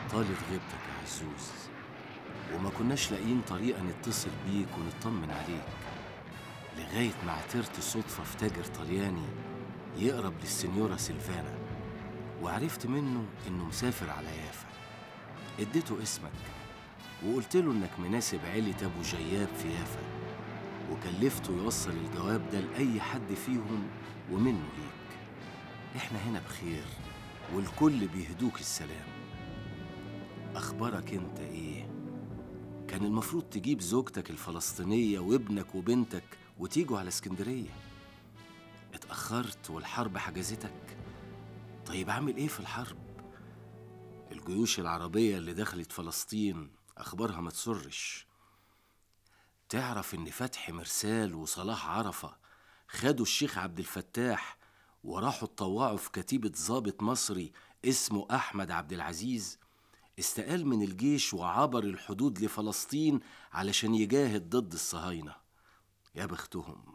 طالت غيبتك يا عزوز وما كناش لاقيين طريقة نتصل بيك ونطمن عليك لغاية ما عثرت صدفة في تاجر طلياني يقرب للسنيورة سيلفانا وعرفت منه إنه مسافر على يافا اديته اسمك وقلت له إنك مناسب عيلة أبو جياب في يافا وكلفته يوصل الجواب ده لأي حد فيهم ومنه ليك إحنا هنا بخير والكل بيهدوك السلام أخبارك أنت إيه؟ كان المفروض تجيب زوجتك الفلسطينية وابنك وبنتك وتيجوا على اسكندرية اتأخرت والحرب حجزتك طيب عامل ايه في الحرب؟ الجيوش العربية اللي دخلت فلسطين أخبارها ما تسرش تعرف إن فتحي مرسال وصلاح عرفة خدوا الشيخ عبد الفتاح وراحوا اتطوعوا في كتيبة ضابط مصري اسمه أحمد عبد العزيز استقال من الجيش وعبر الحدود لفلسطين علشان يجاهد ضد الصهاينة يا بختهم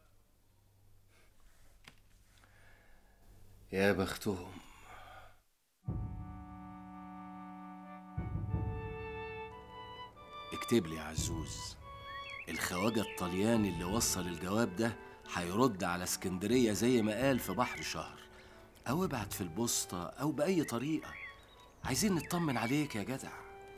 يا بختهم اكتب لي يا عزوز الخواجة الطلياني اللي وصل الجواب ده هيرد على اسكندرية زي ما قال في بحر شهر أو ابعت في البوسطة أو بأي طريقة عايزين نطمن عليك يا جدع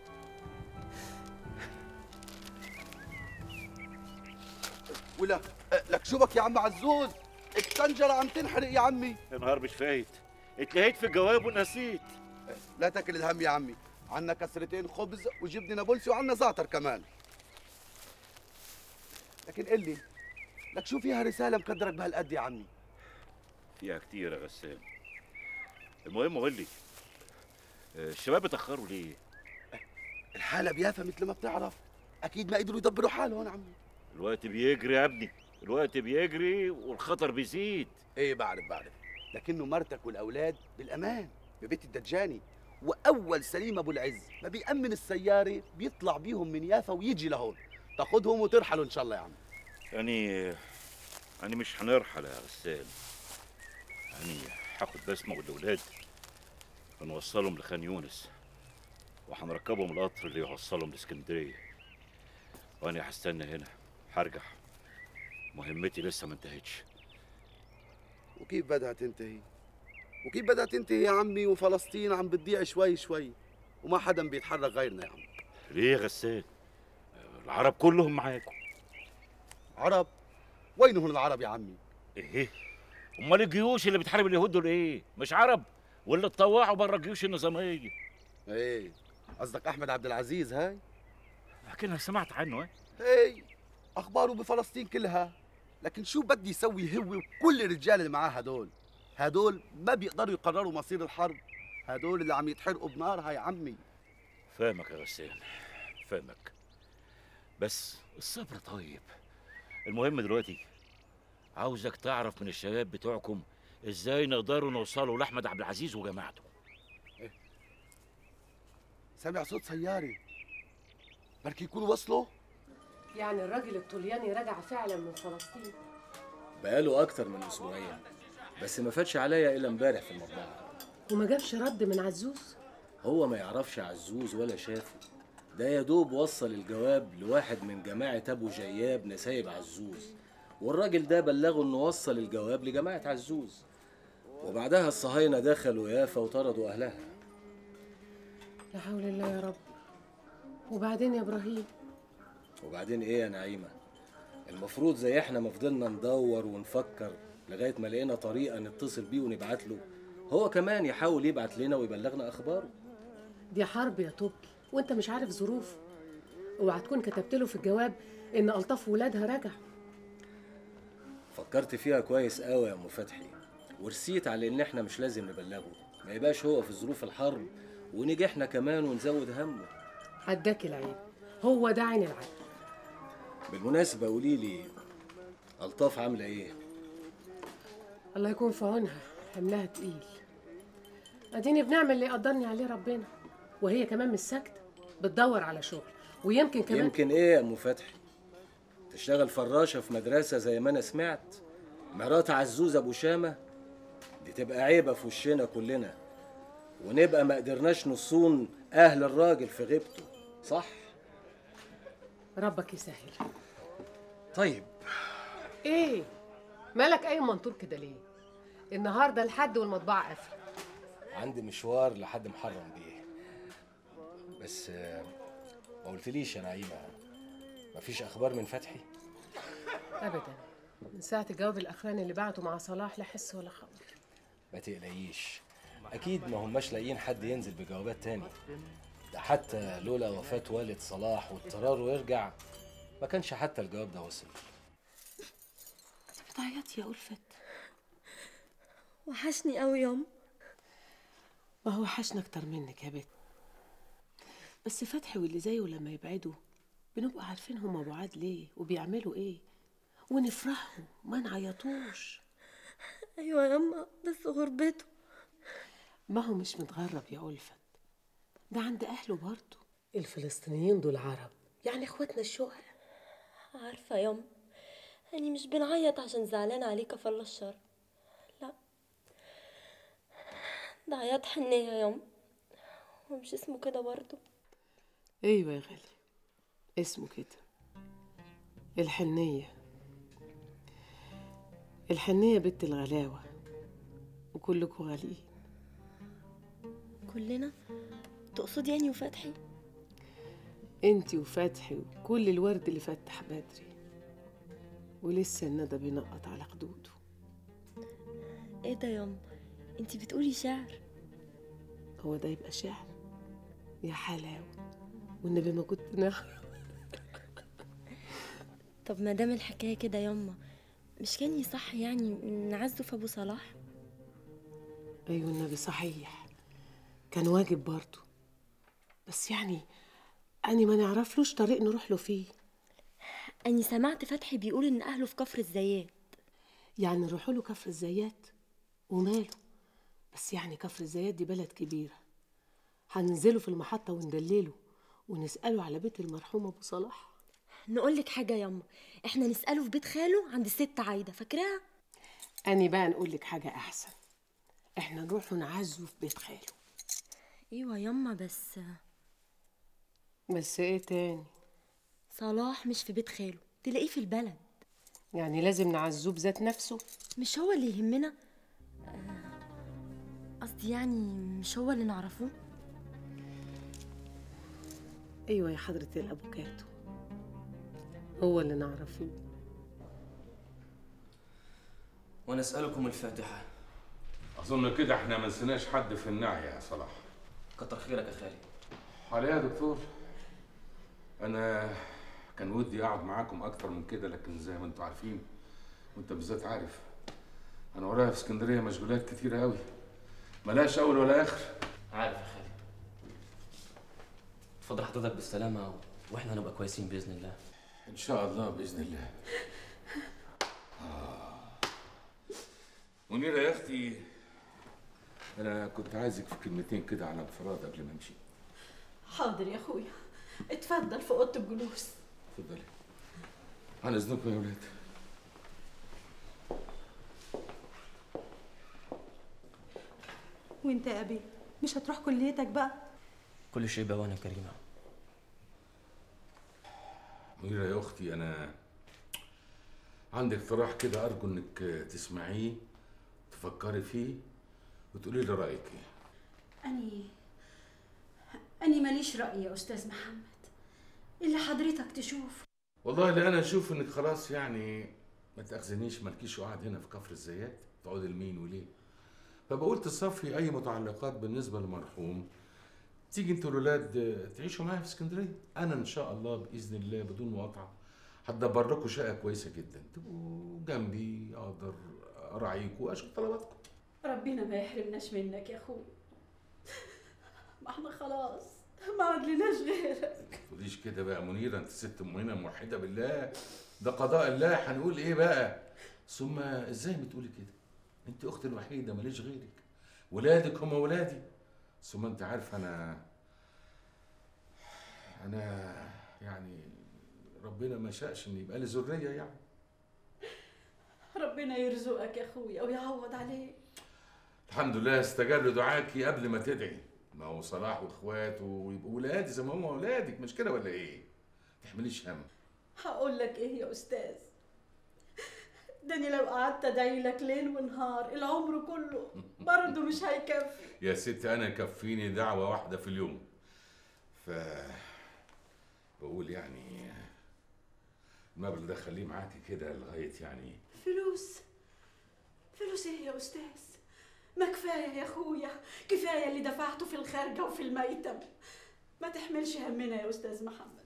ولا أه، لك شوفك يا عم عزوز الطنجرة عم تنحرق يا عمي يا نهار مش فايت اتلهيت في الجواب ونسيت لا تاكل الهم يا عمي عنا كسرتين خبز وجبنة نابلسي وعنا زعتر كمان لكن قل لي لك شو فيها رسالة مقدرك بهالقد يا عمي فيها كتير يا غسان المهم قول لي آه، الشباب اتأخروا ليه؟ الحالة بيافا مثل ما بتعرف أكيد ما قدروا يدبروا حالهم يا عمي الوقت بيجري يا ابني الوقت بيجري والخطر بيزيد ايه بعرف بعرف لكنه مرتك والأولاد بالأمان ببيت الدجاني وأول سليم أبو العز ما بيأمن السيارة بيطلع بيهم من يافا ويجي لهون تاخدهم وترحلوا إن شاء الله يا عمي يعني يعني مش هنرحل يا غسان يعني هاخد بسمة والأولاد ونوصلهم لخان يونس وهنركبهم القطر اللي يوصلهم لاسكندرية وأنا هستنى هنا هرجع مهمتي لسه ما انتهتش وكيف بدها تنتهي؟ وكيف بدها تنتهي يا عمي وفلسطين عم بتضيع شوي شوي وما حدا بيتحرك غيرنا يا عم ليه يا غسان العرب كلهم معاكم عرب وينهم العرب يا عمي؟ ايه امال الجيوش اللي بتحارب اليهود دول ايه مش عرب واللي اتطوعوا بره الجيوش النظاميه ايه قصدك احمد عبد العزيز هاي؟ لكن انا سمعت عنه ايه ايه اخباره بفلسطين كلها لكن شو بدي يسوي هو وكل الرجال اللي معاه هدول هدول ما بيقدروا يقرروا مصير الحرب هدول اللي عم يتحرقوا بنار هاي عمي فاهمك يا غسان فاهمك بس الصبر طيب المهم دلوقتي عاوزك تعرف من الشباب بتوعكم ازاي نقدروا نوصلوا لاحمد عبد العزيز وجماعته سامع صوت سيارة بركي يكونوا وصلوا يعني الراجل الطلياني رجع فعلا من فلسطين بقاله أكتر من أسبوعين بس ما فاتش عليا إلا امبارح في المطبعة وما جابش رد من عزوز هو ما يعرفش عزوز ولا شافه ده يا دوب وصل الجواب لواحد من جماعة أبو جياب نسايب عزوز والراجل ده بلغه إنه وصل الجواب لجماعة عزوز وبعدها الصهاينة دخلوا يافا وطردوا أهلها لا حول الله يا رب وبعدين يا ابراهيم وبعدين إيه يا نعيمة المفروض زي إحنا ما فضلنا ندور ونفكر لغاية ما لقينا طريقة نتصل بيه ونبعت له هو كمان يحاول يبعت لنا ويبلغنا أخباره دي حرب يا طبل وانت مش عارف ظروفه اوعى تكون كتبت له في الجواب ان الطاف ولادها رجع فكرت فيها كويس قوي يا ام فتحي ورسيت على ان احنا مش لازم نبلغه ما يبقاش هو في ظروف الحرب ونيجي احنا كمان ونزود همه عداك العيب هو ده عين العقل بالمناسبه قولي لي الطاف عامله ايه الله يكون في عونها حملها تقيل اديني بنعمل اللي يقدرني عليه ربنا وهي كمان مش ساكته بتدور على شغل ويمكن كمان يمكن ايه يا ام فتحي تشتغل فراشه في مدرسه زي ما انا سمعت مرات عزوز ابو شامه دي تبقى عيبه في وشنا كلنا ونبقى ما قدرناش نصون اهل الراجل في غيبته صح ربك يسهل طيب ايه مالك اي منطور كده ليه النهارده الحد والمطبعه قافله عندي مشوار لحد محرم بيه بس آه، ما قلتليش يا نعيمه مفيش اخبار من فتحي ابدا من ساعه الجواب الاخراني اللي بعته مع صلاح لا حس ولا خبر ما تقلقيش اكيد ما هماش لاقيين حد ينزل بجوابات تاني ده حتى لولا وفاة والد صلاح واضطراره يرجع ما كانش حتى الجواب ده وصل بتعيطي يا ألفت وحشني قوي يوم ما هو حشنا اكتر منك يا بت بس فتحي واللي زيه لما يبعدوا بنبقى عارفين هما بعاد ليه وبيعملوا ايه ونفرحوا ما نعيطوش أيوة يما بس غربته ما هو مش متغرب يا ألفت ده عند أهله برضه الفلسطينيين دول عرب يعني اخواتنا الشهداء عارفة يما أني مش بنعيط عشان زعلان عليك فلا الشر لا ده عياط حنية يما ومش اسمه كده برضه ايوه يا غالي اسمه كده الحنية الحنية بنت الغلاوة وكلكوا غاليين كلنا تقصد يعني وفتحي انتي وفتحي وكل الورد اللي فتح بدري ولسه الندى بينقط على خدوده ايه ده يما انتي بتقولي شعر هو ده يبقى شعر يا حلاوة والنبي ما كنت نعرف طب ما دام الحكاية كده يما مش كان يصح يعني نعزه في أبو صلاح ايوه النبي صحيح كان واجب برضه بس يعني أني ما نعرفلوش طريق نروح له فيه أني سمعت فتحي بيقول إن أهله في كفر الزيات يعني نروح له كفر الزيات وماله بس يعني كفر الزيات دي بلد كبيرة هننزله في المحطة وندلله ونسأله على بيت المرحوم أبو صلاح نقول لك حاجة يما احنا نسأله في بيت خاله عند الست عايدة فاكراها أني بقى نقول لك حاجة أحسن إحنا نروح نعزه في بيت خاله ايوه يما بس بس إيه تاني صلاح مش في بيت خاله تلاقيه في البلد يعني لازم نعزوه بذات نفسه مش هو اللي يهمنا آه، قصدي يعني مش هو اللي نعرفوه أيوة يا حضرة الأبوكاتو هو اللي نعرفه ونسألكم الفاتحة أظن كده احنا ما نسيناش حد في النعي يا صلاح كتر خيرك يا خالي حاليا يا دكتور أنا كان ودي أقعد معاكم أكتر من كده لكن زي ما أنتوا عارفين وأنت بالذات عارف أنا ورايا في اسكندرية مشغولات كتيرة أوي ملهاش أول ولا آخر عارف يا خالي اتفضل حضرتك بالسلامة واحنا هنبقى كويسين بإذن الله إن شاء الله بإذن الله آه. منيرة يا أختي أنا كنت عايزك في كلمتين كده على انفراد قبل ما أمشي حاضر يا اخويا اتفضل في اوضه الجلوس اتفضلي عن إذنكم يا ولاد وانت يا ابي مش هتروح كليتك بقى كل شيء بأوانه كريمة منيرة يا أختي أنا عندي اقتراح كده أرجو إنك تسمعيه تفكري فيه وتقولي لي رأيك إيه اني اني ماليش راي يا استاذ محمد اللي حضرتك تشوف والله اللي أنا أشوف إنك خلاص يعني ما تأخذنيش مالكيش قاعد هنا في كفر الزيات تقعد لمين وليه فبقول تصفي أي متعلقات بالنسبة للمرحوم تيجي انتوا الولاد تعيشوا معايا في اسكندريه انا ان شاء الله باذن الله بدون مقاطعه هدبر لكم شقه كويسه جدا تبقوا جنبي اقدر اراعيكم واشوف طلباتكم ربنا ما يحرمناش منك يا اخويا ما احنا خلاص ما عدلناش غيرك تقوليش كده بقى منيره انت ست مؤمنه موحده بالله ده قضاء الله هنقول ايه بقى ثم ازاي بتقولي كده انت اختي الوحيده ماليش غيرك ولادك هم ولادي ثم انت عارف انا انا يعني ربنا ما شاءش ان يبقى لي ذريه يعني ربنا يرزقك يا اخويا ويعوض عليك الحمد لله استجاب لدعاكي قبل ما تدعي ما هو صلاح واخواته ويبقوا ولادي زي ما هم ولادك مش كده ولا ايه؟ تحمليش هم هقول لك ايه يا استاذ داني لو قعدت ادعي لك ليل ونهار العمر كله برضه مش هيكفي يا ستي انا يكفيني دعوه واحده في اليوم ف بقول يعني المبلغ ده خليه معاكي كده لغايه يعني فلوس فلوس ايه يا استاذ ما كفايه يا اخويا كفايه اللي دفعته في الخارجه وفي الميتم ما تحملش همنا يا استاذ محمد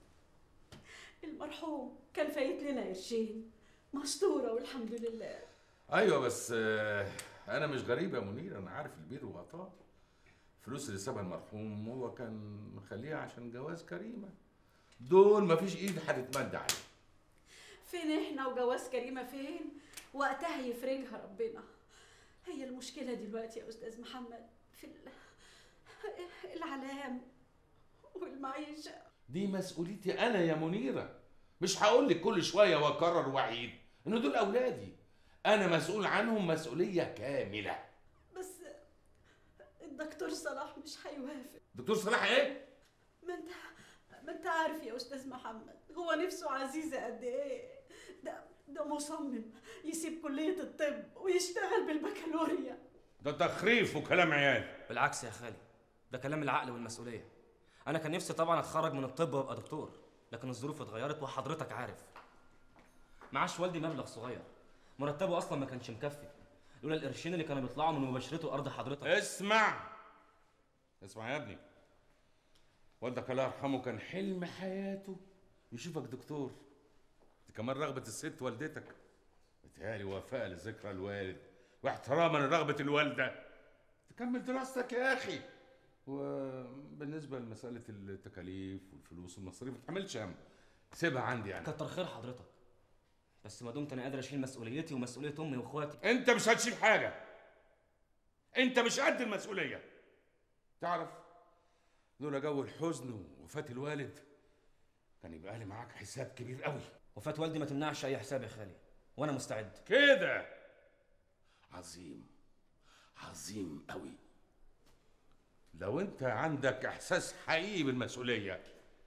المرحوم كان فايت لنا قرشين مستوره والحمد لله ايوه بس آه، انا مش غريب يا منير انا عارف البير وغطاه فلوس اللي سابها المرحوم هو كان مخليها عشان جواز كريمه دول مفيش ايد هتتمد عليه فين احنا وجواز كريمه فين وقتها يفرجها ربنا هي المشكله دلوقتي يا استاذ محمد في ال- العلام والمعيشه دي مسؤوليتي انا يا منيره مش هقول لك كل شويه واكرر واعيد ان دول اولادي انا مسؤول عنهم مسؤوليه كامله بس الدكتور صلاح مش هيوافق دكتور صلاح ايه ما انت ما انت عارف يا استاذ محمد هو نفسه عزيزه قد ايه ده ده مصمم يسيب كليه الطب ويشتغل بالبكالوريا ده تخريف وكلام عيال بالعكس يا خالي ده كلام العقل والمسؤوليه انا كان نفسي طبعا اتخرج من الطب وابقى دكتور لكن الظروف اتغيرت وحضرتك عارف معاش والدي مبلغ صغير مرتبه اصلا ما كانش مكفي لولا القرشين اللي كانوا بيطلعوا من مباشرته ارض حضرتك اسمع اسمع يا ابني والدك الله يرحمه كان حلم حياته يشوفك دكتور دي كمان رغبة الست والدتك بتهيألي وفاء لذكرى الوالد واحتراما لرغبة الوالدة تكمل دراستك يا أخي وبالنسبة لمسألة التكاليف والفلوس والمصاريف ما تحملش هم سيبها عندي أنا كتر خير حضرتك بس ما دمت انا قادر اشيل مسؤوليتي ومسؤوليه امي واخواتي انت مش هتشيل حاجه انت مش قد المسؤوليه تعرف لولا جو الحزن ووفاه الوالد كان يبقى لي معاك حساب كبير قوي وفاه والدي ما تمنعش اي حساب يا خالي وانا مستعد كده عظيم عظيم قوي لو انت عندك احساس حقيقي بالمسؤوليه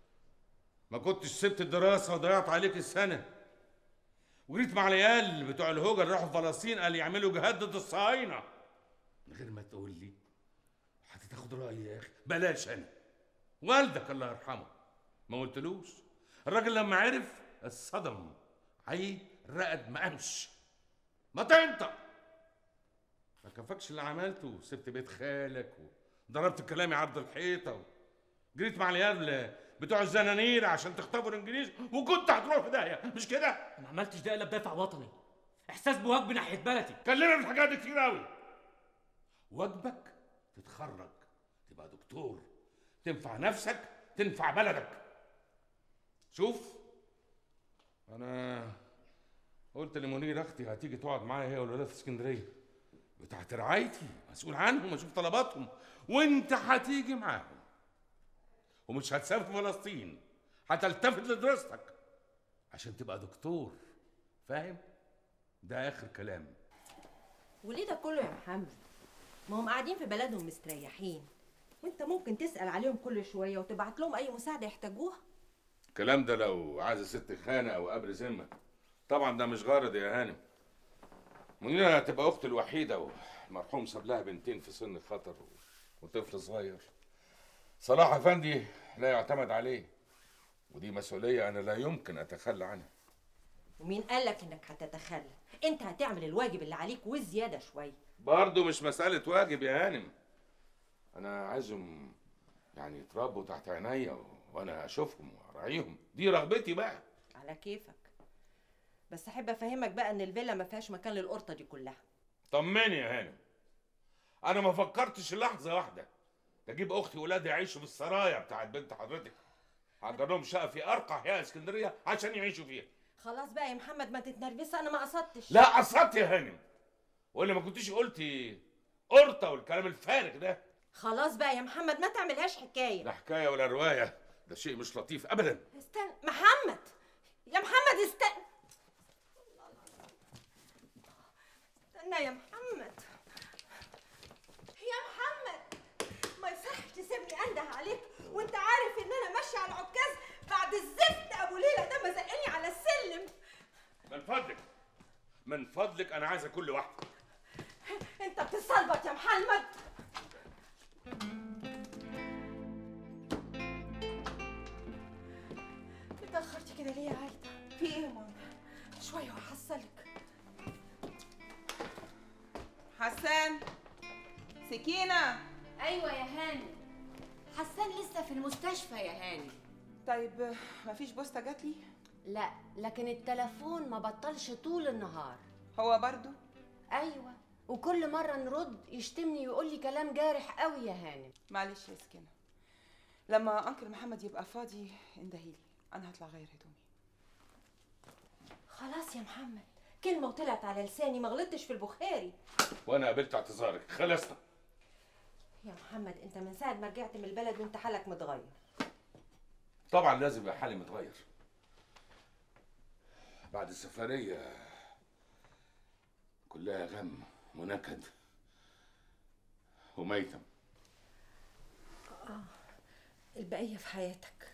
ما كنتش سبت الدراسه وضيعت عليك السنه وجريت مع العيال بتوع الهوجة اللي راحوا فلسطين قال يعملوا جهاد ضد الصهاينه من غير ما تقول لي هتاخد رايي يا اخي بلاش انا والدك الله يرحمه ما قلتلوش الراجل لما عرف اتصدم عي رقد ما قامش ما تنطق ما كفاكش اللي عملته سبت بيت خالك وضربت كلامي عرض الحيطه جريت مع العيال بتوع الزنانير عشان تخطبوا الانجليز وكنت هتروح في داهيه مش كده؟ انا ما عملتش ده الا بدافع وطني احساس بواجبي ناحيه بلدي كلمنا في الحاجات دي كتير قوي واجبك تتخرج تبقى دكتور تنفع نفسك تنفع بلدك شوف انا قلت لمنير اختي هتيجي تقعد معايا هي والولاد في اسكندريه بتاعت رعايتي مسؤول عنهم اشوف طلباتهم وانت هتيجي معاهم ومش هتسافر فلسطين هتلتفت لدراستك عشان تبقى دكتور فاهم ده اخر كلام وليه ده كله يا محمد ما هم قاعدين في بلدهم مستريحين وانت ممكن تسأل عليهم كل شوية وتبعت لهم أي مساعدة يحتاجوها الكلام ده لو عايز ست خانه او قبر ذمه طبعا ده مش غرض يا هانم منيرة هتبقى اختي الوحيده والمرحوم ساب لها بنتين في سن خطر وطفل صغير صلاح افندي لا يعتمد عليه ودي مسؤوليه انا لا يمكن اتخلى عنها ومين قالك انك هتتخلى انت هتعمل الواجب اللي عليك وزيادة شوية برضه مش مساله واجب يا هانم انا عايزهم يعني يتربوا تحت عينيا و- وانا اشوفهم واراعيهم دي رغبتي بقى على كيفك بس احب افهمك بقى ان الفيلا ما فيهاش مكان للقرطة دي كلها طمني يا هانم انا ما فكرتش لحظه واحده اجيب اختي وولادي يعيشوا في السرايا بتاعت بنت حضرتك هاجر لهم شقه في ارقى احياء اسكندريه عشان يعيشوا فيها خلاص بقى يا محمد ما تتنرفزش انا ما قصدتش لا قصدت يا هانم ولا ما كنتيش قلتي قرطه والكلام الفارغ ده خلاص بقى يا محمد ما تعملهاش حكاية لا حكايه ولا روايه ده شيء مش لطيف ابدا استنى محمد يا محمد استنى استنى يا محمد يا محمد ما يصحش تسيبني انا عايزه كل واحده انت بتستلبط يا محمد اتأخرتي كده ليه يا عايدة؟ في ايه يا ماما؟ شوية وهحصلك حسان سكينة ايوه يا هاني حسان لسه في المستشفى يا هاني طيب مفيش بوسطة جات لي لا لكن التليفون ما بطلش طول النهار هو برضو ايوه وكل مره نرد يشتمني ويقول لي كلام جارح قوي يا هاني معلش يا سكينة لما انكل محمد يبقى فاضي اندهيلي انا هطلع غير هدومي خلاص يا محمد كلمة وطلعت على لساني ما غلطتش في البخاري وانا قبلت اعتذارك خلصنا يا محمد انت من ساعة ما رجعت من البلد وانت حالك متغير طبعا لازم يبقى حالي متغير بعد السفريه كلها غم ونكد وميتم اه البقية في حياتك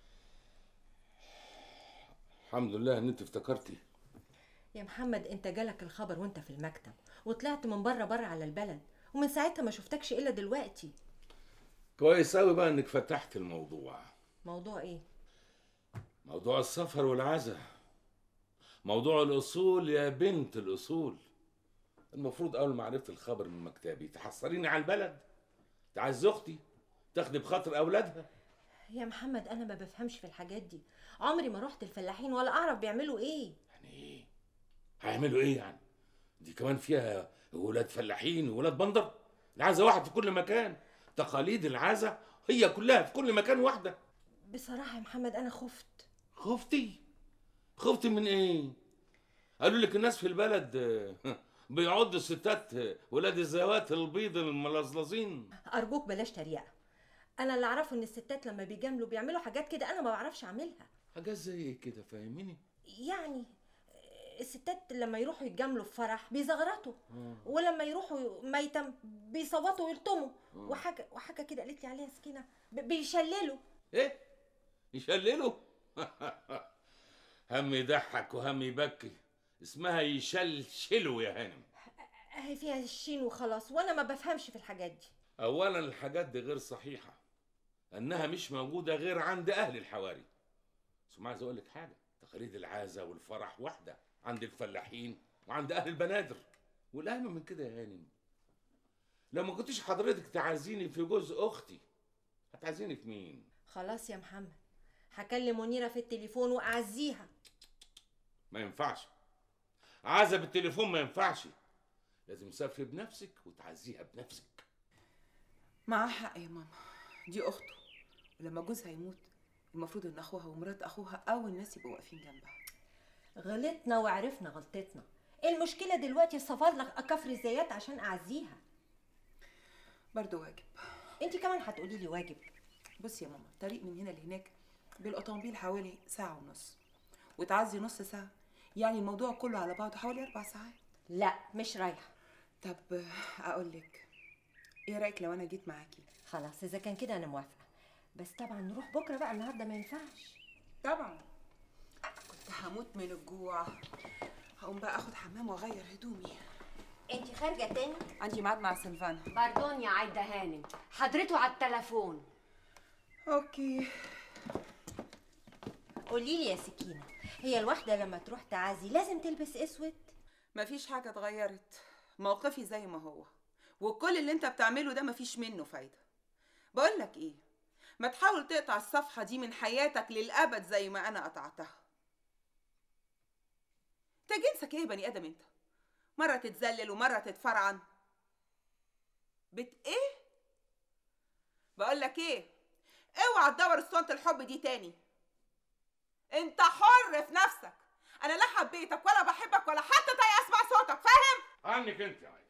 الحمد لله ان انت افتكرتي يا محمد انت جالك الخبر وانت في المكتب وطلعت من بره بره على البلد ومن ساعتها ما شفتكش الا دلوقتي كويس قوي بقى انك فتحت الموضوع موضوع ايه موضوع السفر والعزا موضوع الاصول يا بنت الاصول المفروض اول ما عرفت الخبر من مكتبي تحصليني على البلد تعز اختي تاخدي بخاطر اولادها يا محمد انا ما بفهمش في الحاجات دي عمري ما رحت الفلاحين ولا اعرف بيعملوا ايه هيعملوا ايه يعني دي كمان فيها ولاد فلاحين وولاد بندر العزا واحد في كل مكان تقاليد العزا هي كلها في كل مكان واحده بصراحة يا محمد انا خفت خفتي خفتي من ايه قالوا لك الناس في البلد آه، بيعضوا الستات آه، ولاد الزوات البيض الملظلظين ارجوك بلاش تريقة انا اللي اعرفه ان الستات لما بيجاملوا بيعملوا حاجات كده انا ما بعرفش اعملها حاجات زي كده فاهميني يعني الستات لما يروحوا يتجاملوا في فرح بيزغرطوا ولما يروحوا ميتم بيصوتوا ويلطموا وحاجه وحاجه كده قالت لي عليها سكينه ب- بيشللوا ايه يشللوا هم يضحك وهم يبكي اسمها يشلشلوا يا هانم اهي فيها الشين وخلاص وانا ما بفهمش في الحاجات دي اولا الحاجات دي غير صحيحه انها مش موجوده غير عند اهل الحواري ثم عايز اقول لك حاجه تقاليد العازه والفرح واحده عند الفلاحين وعند اهل البنادر والاهم من كده يا هانم لو ما كنتش حضرتك تعزيني في جوز اختي هتعزيني في مين خلاص يا محمد هكلم منيره في التليفون واعزيها ما ينفعش عزا بالتليفون ما ينفعش لازم تسافري بنفسك وتعزيها بنفسك معاه حق يا ماما دي اخته ولما جوزها يموت المفروض ان اخوها ومرات اخوها اول ناس يبقوا واقفين جنبها غلطنا وعرفنا غلطتنا المشكله دلوقتي سفر لك كفر الزيات عشان اعزيها برضه واجب انت كمان هتقولي لي واجب بصي يا ماما الطريق من هنا لهناك بالاوتوموبيل حوالي ساعة ونص وتعزي نص ساعة يعني الموضوع كله على بعضه حوالي أربع ساعات لا مش رايحة طب أقول لك إيه رأيك لو أنا جيت معاكي؟ خلاص اذا كان كده انا موافقه بس طبعا نروح بكره بقى النهارده ما ينفعش طبعا كنت هموت من الجوع هقوم بقى اخد حمام واغير هدومي انت خارجه تاني عندي ميعاد مع سلفانا باردون يا عايده هانم حضرته على التليفون اوكي قولي لي يا سكينه هي الواحده لما تروح تعزي لازم تلبس اسود مفيش حاجة اتغيرت موقفي زي ما هو وكل اللي انت بتعمله ده مفيش منه فايدة بقول لك ايه ما تحاول تقطع الصفحة دي من حياتك للأبد زي ما أنا قطعتها انت جنسك ايه يا بني آدم انت مرة تتذلل ومرة تتفرعن بت ايه بقول لك ايه اوعى تدور اسطوانة الحب دي تاني انت حر في نفسك انا لا حبيتك ولا بحبك ولا حتى طايق اسمع صوتك فاهم عنك انت يا عايده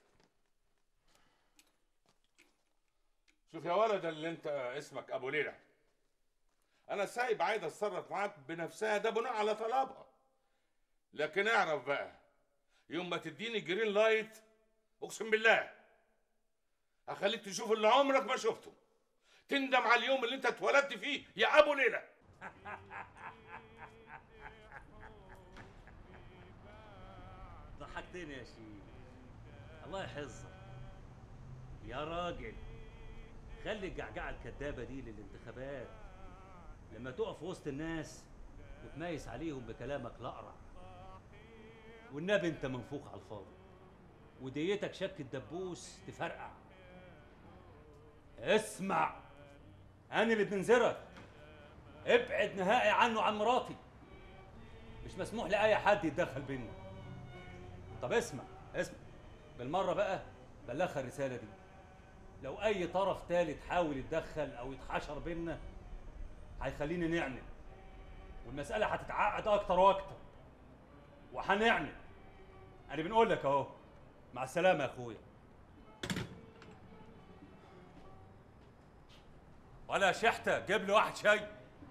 شوف يا ولد اللي انت اسمك ابو ليلى انا سايب عايده اتصرف معاك بنفسها ده بناء على طلبها لكن اعرف بقى يوم ما تديني جرين لايت اقسم بالله هخليك تشوف اللي عمرك ما شفته تندم على اليوم اللي انت اتولدت فيه يا ابو ليلى ضحكتني يا شيخ الله يحفظك يا راجل خلي الجعجعه الكدابه دي للانتخابات لما تقف وسط الناس وتميس عليهم بكلامك الاقرع والنبي انت منفوخ على الفاضي وديتك شك الدبوس تفرقع اسمع انا اللي بننذرك ابعد نهائي عنه عن مراتي مش مسموح لاي حد يتدخل بينا طب اسمع اسمع بالمره بقى بلغها الرساله دي لو اي طرف تالت حاول يتدخل او يتحشر بينا هيخليني نعند والمساله هتتعقد اكتر واكتر وهنعند انا بنقول لك اهو مع السلامه يا اخويا ولا شحته جيب لي واحد شاي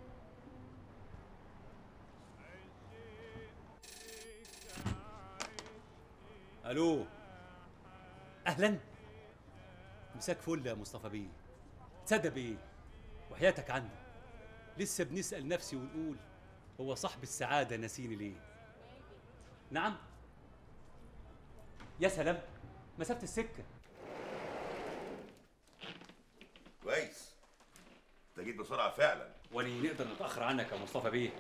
الو اهلا مساك فل يا مصطفى بيه تصدق بايه وحياتك عندي لسه بنسال نفسي ونقول هو صاحب السعاده ناسيني ليه نعم يا سلام مسافه السكه كويس انت جيت بسرعه فعلا ولي نقدر نتاخر عنك يا مصطفى بيه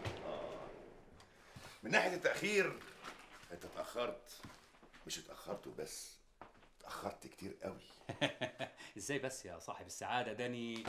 من ناحيه التاخير انت اتاخرت مش اتاخرت وبس اتاخرت كتير قوي ازاي بس يا صاحب السعاده داني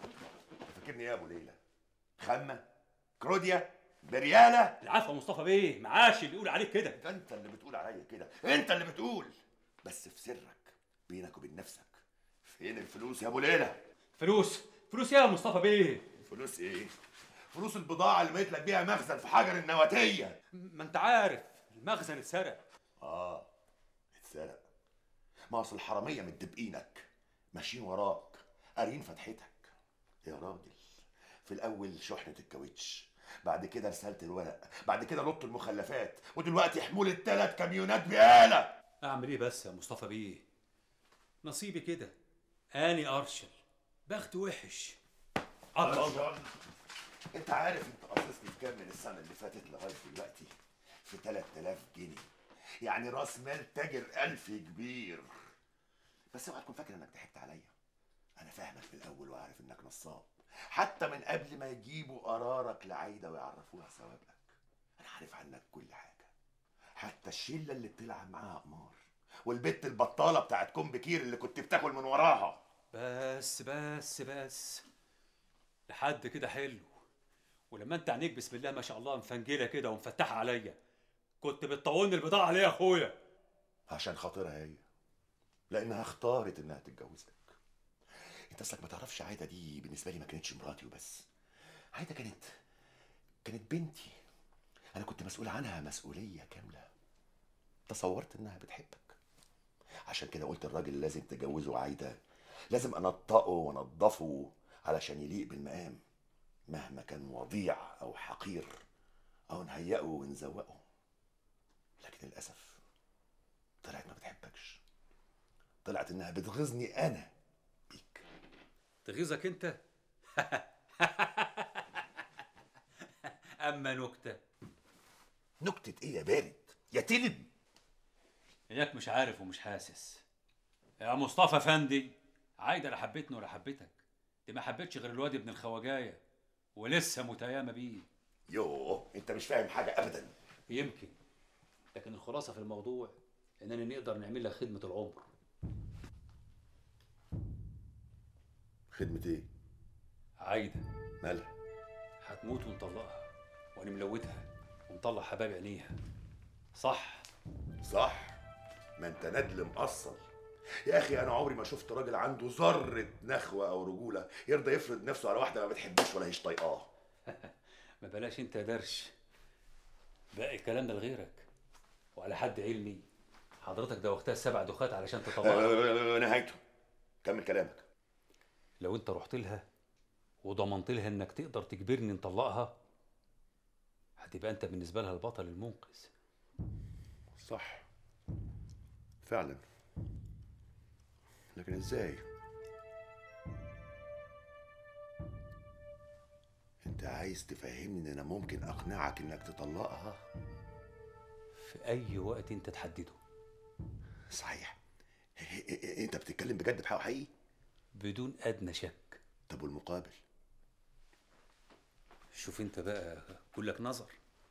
فاكرني ايه يا ابو ليلى خمه كروديا برياله العفو يا مصطفى بيه معاش اللي يقول عليك كده ده انت اللي بتقول عليا كده انت اللي بتقول بس في سرك بينك وبين نفسك فين الفلوس يا ابو ليلى فلوس فلوس يا مصطفى بيه فلوس ايه فلوس البضاعه اللي ميت لك بيها مخزن في حجر النواتيه ما انت عارف المخزن اتسرق اه اتسرق ما اصل الحراميه متدبقينك ماشيين وراك قارين فتحتك يا راجل في الاول شحنه الكاوتش بعد كده رساله الورق بعد كده لط المخلفات ودلوقتي حمول الثلاث كاميونات بقاله اعمل ايه بس يا مصطفى بيه نصيبي كده اني ارشل بخت وحش الله انت عارف انت قاصصني في كام من السنه اللي فاتت لغايه دلوقتي في 3000 جنيه يعني راس مال تاجر ألف كبير بس اوعى تكون فاكر انك ضحكت عليا انا فاهمك في الاول وعارف انك نصاب حتى من قبل ما يجيبوا قرارك لعايده ويعرفوها سوابقك انا عارف عنك كل حاجه حتى الشله اللي بتلعب معاها قمار والبت البطاله بتاعت كوم بكير اللي كنت بتاكل من وراها بس بس بس لحد كده حلو ولما انت عينيك بسم الله ما شاء الله مفنجله كده ومفتحه عليا كنت بتطولني البضاعه ليه يا اخويا عشان خاطرها هي لانها اختارت انها تتجوزك انت اصلك ما تعرفش عايده دي بالنسبه لي ما كانتش مراتي وبس عايده كانت كانت بنتي انا كنت مسؤول عنها مسؤوليه كامله تصورت انها بتحبك عشان كده قلت الراجل لازم تجوزه عايده لازم انطقه وانضفه علشان يليق بالمقام مهما كان وضيع او حقير او نهيئه ونزوقه لكن للاسف طلعت ما بتحبكش طلعت انها بتغيظني انا تغيظك انت اما نكته نكته ايه يا بارد يا تلب اياك مش عارف ومش حاسس يا مصطفى فندي عايده لا حبتني ولا حبتك دي ما حبتش غير الواد ابن الخواجايه ولسه متيامه بيه يوه انت مش فاهم حاجه ابدا يمكن لكن الخلاصه في الموضوع اننا نقدر نعمل لك خدمه العمر خدمه ايه عايده مالها هتموت ونطلقها وانا ملوتها ومطلع حباب عينيها صح صح ما انت ندل مقصل يا اخي انا عمري ما شفت راجل عنده ذره نخوه او رجوله يرضى يفرض نفسه على واحده ما بتحبوش ولا هيش طايقاه ما بلاش انت يا درش باقي الكلام ده لغيرك وعلى حد علمي حضرتك دوختها السبع دخات علشان تطلقها نهايته كمل كلامك لو انت رحت لها وضمنت لها انك تقدر تجبرني نطلقها هتبقى انت بالنسبه لها البطل المنقذ صح فعلا لكن ازاي انت عايز تفهمني ان انا ممكن اقنعك انك تطلقها في اي وقت انت تحدده صحيح انت بتتكلم بجد بحق حقيقي بدون ادنى شك طب والمقابل شوف انت بقى كلك نظر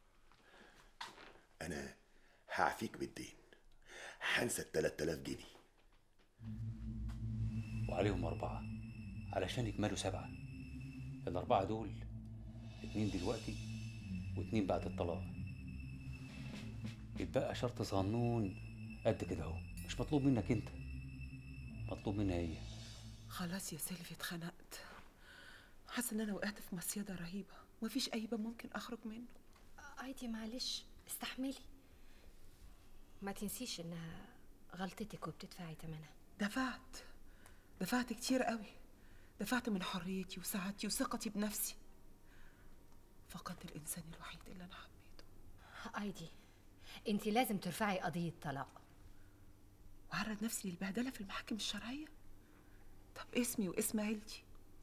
انا هعفيك بالدين هنسى ال 3000 جنيه وعليهم أربعة علشان يكملوا سبعة الأربعة دول اتنين دلوقتي واتنين بعد الطلاق يتبقى شرط صغنون قد كده اهو مش مطلوب منك انت مطلوب منها هي خلاص يا سيلفي اتخنقت حاسه ان انا وقعت في مصيده رهيبه مفيش اي باب ممكن اخرج منه عادي معلش استحملي ما تنسيش انها غلطتك وبتدفعي ثمنها دفعت دفعت كتير قوي دفعت من حريتي وسعادتي وثقتي بنفسي فقدت الانسان الوحيد اللي انا حبيته ايدي انت لازم ترفعي قضيه طلاق وعرض نفسي للبهدله في المحاكم الشرعيه طب اسمي واسم عيلتي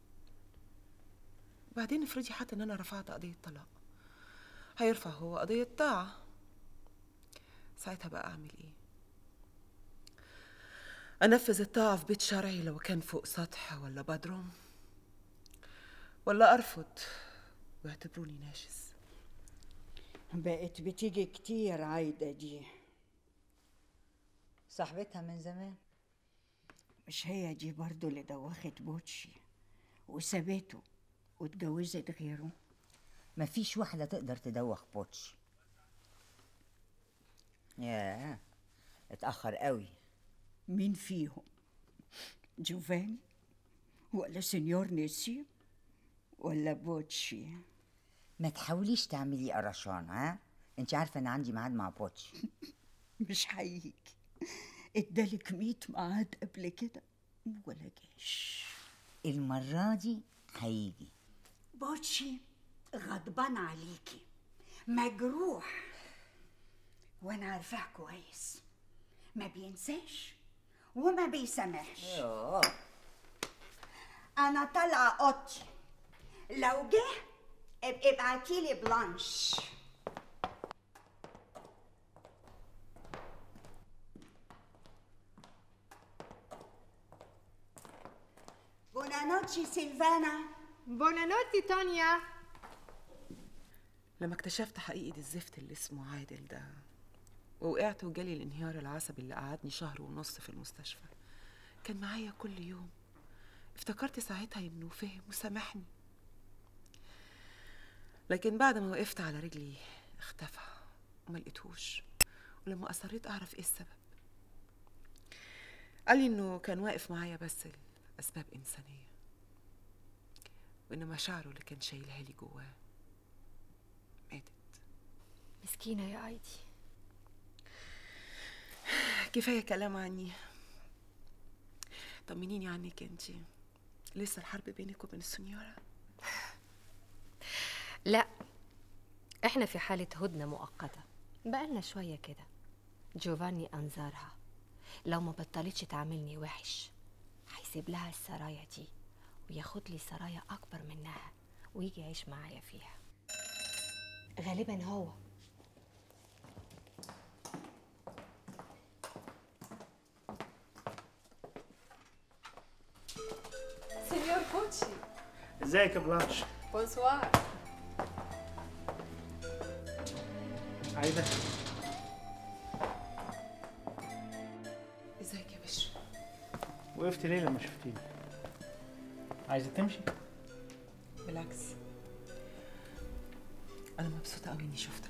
وبعدين افرضي حتى ان انا رفعت قضيه طلاق هيرفع هو قضيه طاعه ساعتها بقى اعمل ايه انفذ الطاعه في بيت شرعي لو كان فوق سطح ولا بدروم ولا ارفض ويعتبروني ناشز بقت بتيجي كتير عايدة دي صاحبتها من زمان مش هي دي برضو اللي دوخت بوتشي وسابته واتجوزت غيره مفيش واحدة تقدر تدوخ بوتش ياه اتأخر قوي مين فيهم جوفاني ولا سنيور نسيم ولا بوتشي ما تحاوليش تعملي قرشان ها انت عارفة ان عندي ميعاد مع بوتش مش هيجي ادالك ميت ميعاد قبل كده ولا جاش المرة دي هيجي بوتشي غضبان عليكي مجروح وانا عارفاه كويس ما بينساش وما بيسامحش انا طالعه اوضتي لو جه ابقي ابعتيلي بلانش بونانوتشي سيلفانا بونانوتي تونيا لما اكتشفت حقيقة الزفت اللي اسمه عادل ده ووقعت وجالي الانهيار العصبي اللي قعدني شهر ونص في المستشفى كان معايا كل يوم افتكرت ساعتها انه فهم وسامحني لكن بعد ما وقفت على رجلي اختفى وما لقيتهوش ولما اصريت اعرف ايه السبب قال لي انه كان واقف معايا بس لاسباب انسانيه وان مشاعره اللي كان شايلها لي جواه ماتت مسكينة يا ايدي كفايه كلام عني طمنيني عنك انتي لسه الحرب بينك وبين السنيوره لا احنا في حالة هدنة مؤقتة بقالنا شوية كده جوفاني أنظارها لو ما بطلتش تعاملني وحش هيسيب لها السرايا دي وياخد لي سرايا أكبر منها ويجي يعيش معايا فيها غالبا هو سينيور بوتشي ازيك يا بلانش بونسوار عايدة ازيك يا بشر وقفت ليه لما شفتيني عايزة تمشي بالعكس انا مبسوطه قوي اني شفتك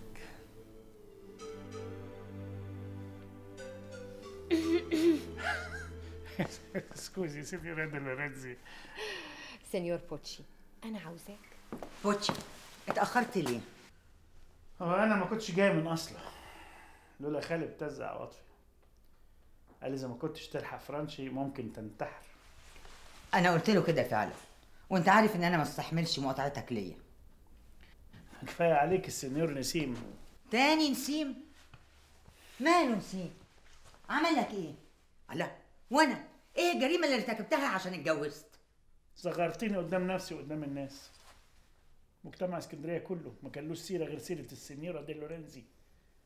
سكوزي سينيوريتا لورينزي سينيور بوتشي أنا عاوزاك بوتشي اتأخرت ليه؟ هو انا ما كنتش جاي من اصله لولا خالي بتزع عواطفي قال لي اذا ما كنتش تلحق فرنشي ممكن تنتحر أنا قلت له كده فعلا وأنت عارف إن أنا ما استحملش مقاطعتك ليا كفايه عليك السنيور نسيم تاني نسيم ماله نسيم عمل لك ايه لا وانا ايه الجريمه اللي ارتكبتها عشان اتجوزت صغرتيني قدام نفسي وقدام الناس مجتمع اسكندريه كله ما كانلوش سيره غير سيره السنيوره دي لورينزي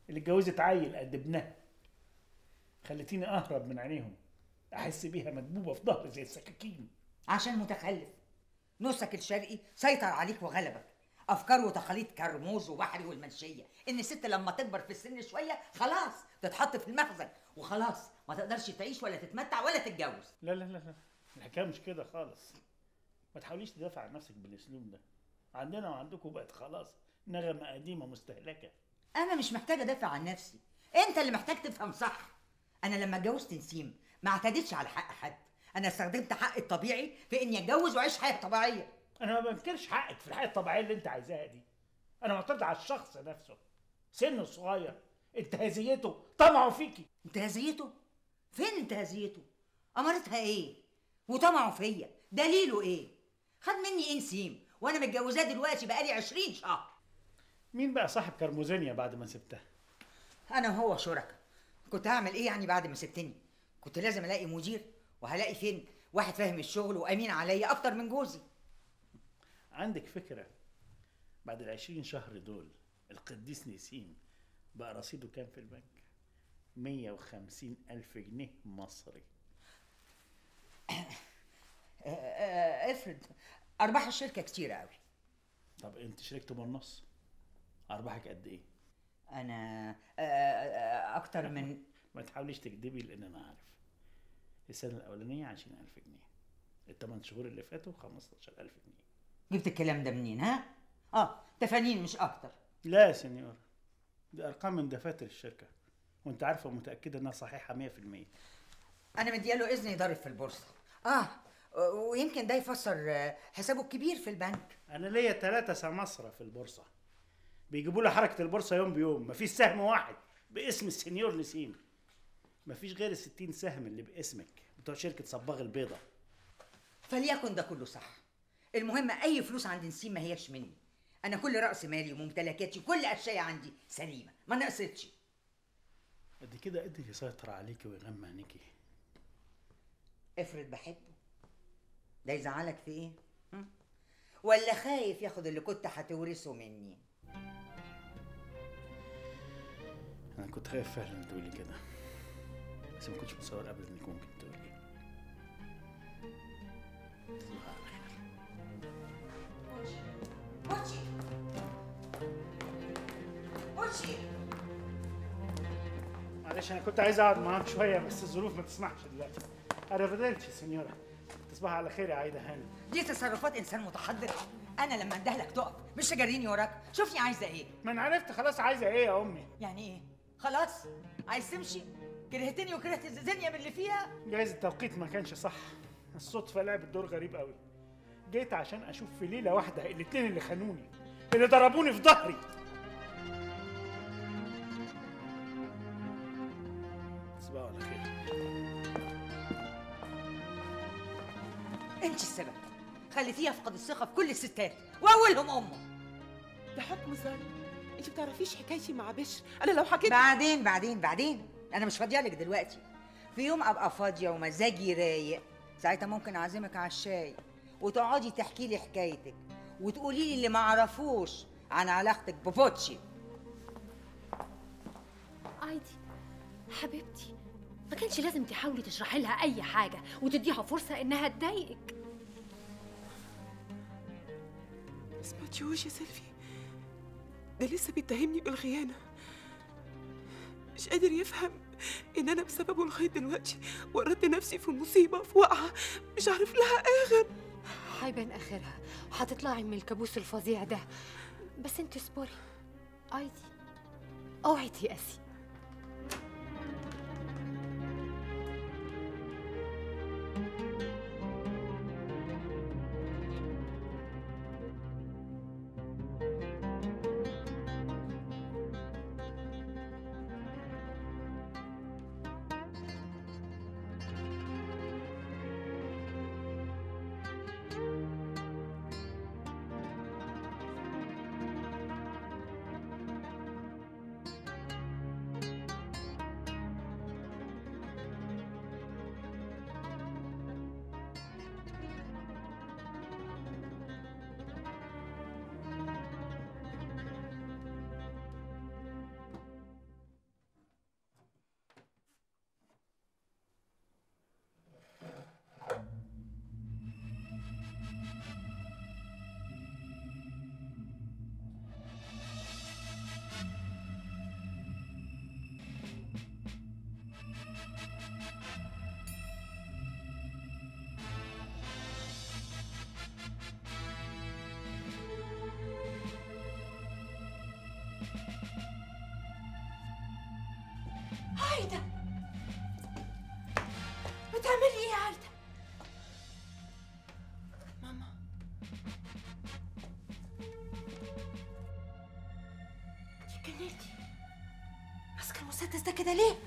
اللي اتجوزت عيل قد ابنها خلتيني اهرب من عينيهم احس بيها مدبوبه في ظهري زي السكاكين عشان متخلف نصك الشرقي سيطر عليك وغلبك افكار وتقاليد كرموز وبحري والمنشيه ان الست لما تكبر في السن شويه خلاص تتحط في المخزن وخلاص ما تقدرش تعيش ولا تتمتع ولا تتجوز لا لا لا لا الحكايه مش كده خالص ما تحاوليش تدافع عن نفسك بالاسلوب ده عندنا وعندكم بقت خلاص نغمه قديمه مستهلكه انا مش محتاجه ادافع عن نفسي انت اللي محتاج تفهم صح انا لما اتجوزت نسيم ما اعتدتش على حق حد انا استخدمت حقي الطبيعي في اني اتجوز واعيش حياه طبيعيه انا ما بنكرش حقك في الحياه الطبيعيه اللي انت عايزاها دي انا معترض على الشخص نفسه سنه صغير انتهازيته طمعه فيكي انتهازيته فين انتهازيته امارتها ايه وطمعه فيا دليله ايه خد مني ايه نسيم وانا متجوزاه دلوقتي بقالي 20 شهر مين بقى صاحب كرموزينيا بعد ما سبتها انا وهو شركاء كنت هعمل ايه يعني بعد ما سبتني كنت لازم الاقي مدير وهلاقي فين واحد فاهم الشغل وامين عليا اكتر من جوزي عندك فكره بعد العشرين شهر دول القديس نسيم بقى رصيده كام في البنك 150 ألف جنيه مصري آه، آه، افرض ارباح الشركه كتير قوي طب انت شركته بالنص ارباحك قد ايه انا آه، آه، اكتر من ما تحاوليش تكدبي لان انا عارف السنه الاولانيه 20000 جنيه الثمان شهور اللي فاتوا 15000 جنيه جبت الكلام ده منين ها اه تفانين مش اكتر لا يا سنيور دي ارقام من دفاتر الشركه وانت عارفه ومتاكده انها صحيحه 100% انا مدياله اذن يضرب في البورصه اه ويمكن ده يفسر آه، حسابه الكبير في البنك انا ليا ثلاثة سماسرة في البورصة بيجيبوا لي حركة البورصة يوم بيوم مفيش سهم واحد باسم السنيور نسيم مفيش غير الستين سهم اللي باسمك بتوع شركة صباغ البيضة فليكن ده كله صح المهم اي فلوس عند نسيم ما هياش مني انا كل راس مالي وممتلكاتي كل اشياء عندي سليمه ما نقصتش قد كده قدر يسيطر عليكي ويغمى عينيكي افرض بحبه ده يزعلك في ايه هم؟ ولا خايف ياخد اللي كنت هتورثه مني انا كنت خايف فعلا تقولي كده بس ما كنتش متصور ابدا انك ممكن تقولي تصبح على خير بوتشي بوتشي معلش انا كنت عايز اقعد معاك شويه بس الظروف ما تسمحش دلوقتي ارفدلتش سنيورا تصبح على خير يا عايده هاني دي تصرفات انسان متحضر انا لما اندهلك تقف مش تجريني وراك شوفني عايزه ايه ما انا عرفت خلاص عايزه ايه يا امي يعني ايه خلاص عايز تمشي كرهتني وكرهت الدنيا باللي فيها جايز التوقيت ما كانش صح الصدفه لعبت دور غريب قوي جيت عشان اشوف في ليله واحده الاتنين اللي خانوني اللي ضربوني في ظهري تصبحوا على خير انت السبب خليتيه يفقد الثقه في كل الستات واولهم امه ده حكم ظن انت بتعرفيش حكايتي مع بشر انا لو حكيت بعدين بعدين بعدين انا مش فاضيه لك دلوقتي في يوم ابقى فاضيه ومزاجي رايق ساعتها ممكن اعزمك على الشاي وتقعدي تحكي لي حكايتك وتقولي لي اللي ما اعرفوش عن علاقتك ببوتشي عادي حبيبتي ما كانش لازم تحاولي تشرحي لها اي حاجه وتديها فرصه انها تضايقك ما سمعتيهوش يا سيلفي ده لسه بيتهمني بالخيانة مش قادر يفهم إن أنا بسببه لغاية دلوقتي ورطت نفسي في مصيبة في وقعة مش عارف لها آخر هيبان اخرها هتطلعي من الكابوس الفظيع ده بس انت اصبري عادي اوعي تيأسي المسدس ده كده ليه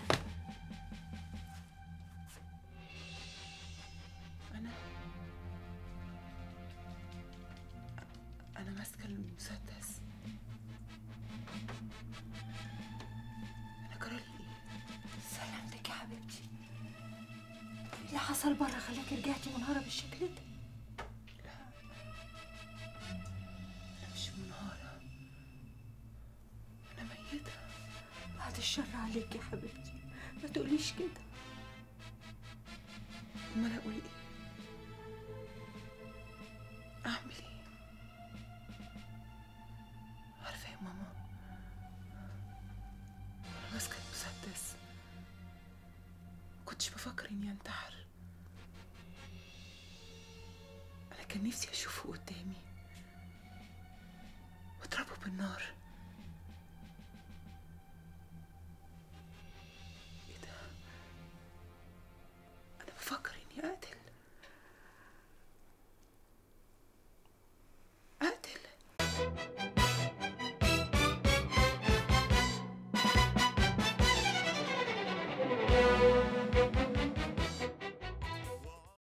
انا انا ماسكه المسدس انا جرالي ايه سلامتك يا حبيبتي اللي حصل بره خلاكي رجعتي منهارة بالشكل ده انا مش منهاره انا ميته بعد الشر عليك يا حبيبتي ما تقوليش كده امال اقول ايه اعمل ايه عارفه يا ماما وانا ماسكه المسدس كنتش بفكر اني انتحر انا كان نفسي اشوفه قدامي واضربه بالنار